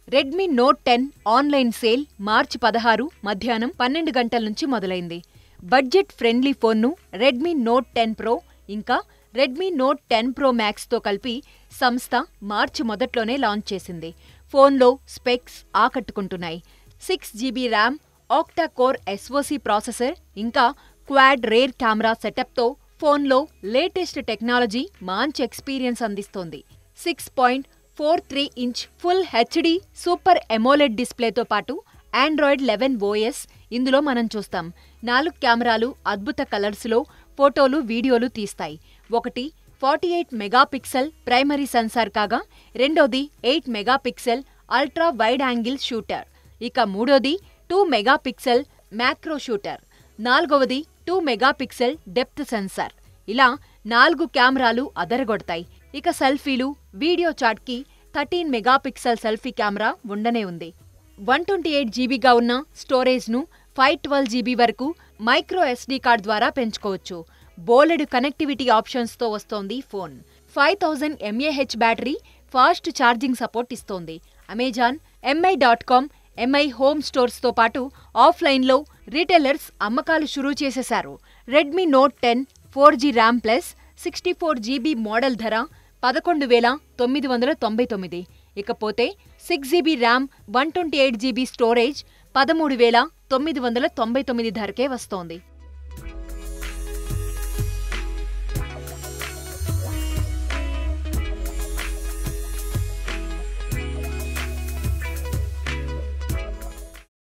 Redmi note ten online sale March పదహారు మధ్యాహ్నం పన్నెండు గంటల నుంచి మొదలైంది బడ్జెట్ ఫ్రెండ్లీ ఫోన్ను రెడ్మీ నోట్ టెన్ ప్రో ఇంకా రెడ్మీ నోట్ టెన్ ప్రో మ్యాక్స్తో కలిపి సంస్థ మార్చి మొదట్లోనే లాంచ్ చేసింది ఫోన్లో స్పెక్స్ ఆకట్టుకుంటున్నాయి six GB RAM octa core SoC processor ఇంకా క్వాడ్ రేర్ కెమెరా సెటప్తో ఫోన్లో లేటెస్ట్ టెక్నాలజీ మంచి ఎక్స్పీరియన్స్ అందిస్తోంది six point four three inch full HD super AMOLED డిస్ప్లేతో పాటు ఆండ్రాయిడ్ లెవెన్ ఓఎస్ ఇందులో మనం చూస్తాం నాలుగు కెమెరాలు అద్భుత కలర్స్లో ఫోటోలు వీడియోలు తీస్తాయి ఒకటి forty eight megapixel primary sensor కాగా రెండోది eight megapixel ultra wide angle shooter ఇక మూడోది టూ మెగాపిక్సెల్ మ్యాక్రో షూటర్ నాలుగవది టూ మెగాపిక్సెల్ డెప్త్ సెన్సార్ ఇలా నాలుగు కెమెరాలు అదరగొడతాయి ఇక సెల్ఫీలు వీడియో చాట్కి థర్టీన్ మెగాపిక్సెల్ సెల్ఫీ కెమెరా ఉండనే ఉంది వన్ ట్వంటీ ఎయిట్ జీబీగా ఉన్న స్టోరేజ్ను ఫైవ్ ట్వెల్వ్ జీబీ వరకు మైక్రో ఎస్డీ కార్డ్ ద్వారా పెంచుకోవచ్చు బోలెడు కనెక్టివిటీ ఆప్షన్స్తో వస్తోంది phone five thousand mAh battery fast charging support ఇస్తోంది Amazon Mi dot com Mi home స్టోర్స్తో పాటు ఆఫ్లైన్లో రీటైలర్స్ అమ్మకాలు షురూ చేసేశారు Redmi note ten four G RAM plus sixty four GB model ధర పదకొండు వేల తొమ్మిది వందల తొంభై తొమ్మిది ఇకపోతే six GB RAM one twenty eight GB storage పదమూడు వేల తొమ్మిది వందల తొంభై తొమ్మిది ధరకే వస్తోంది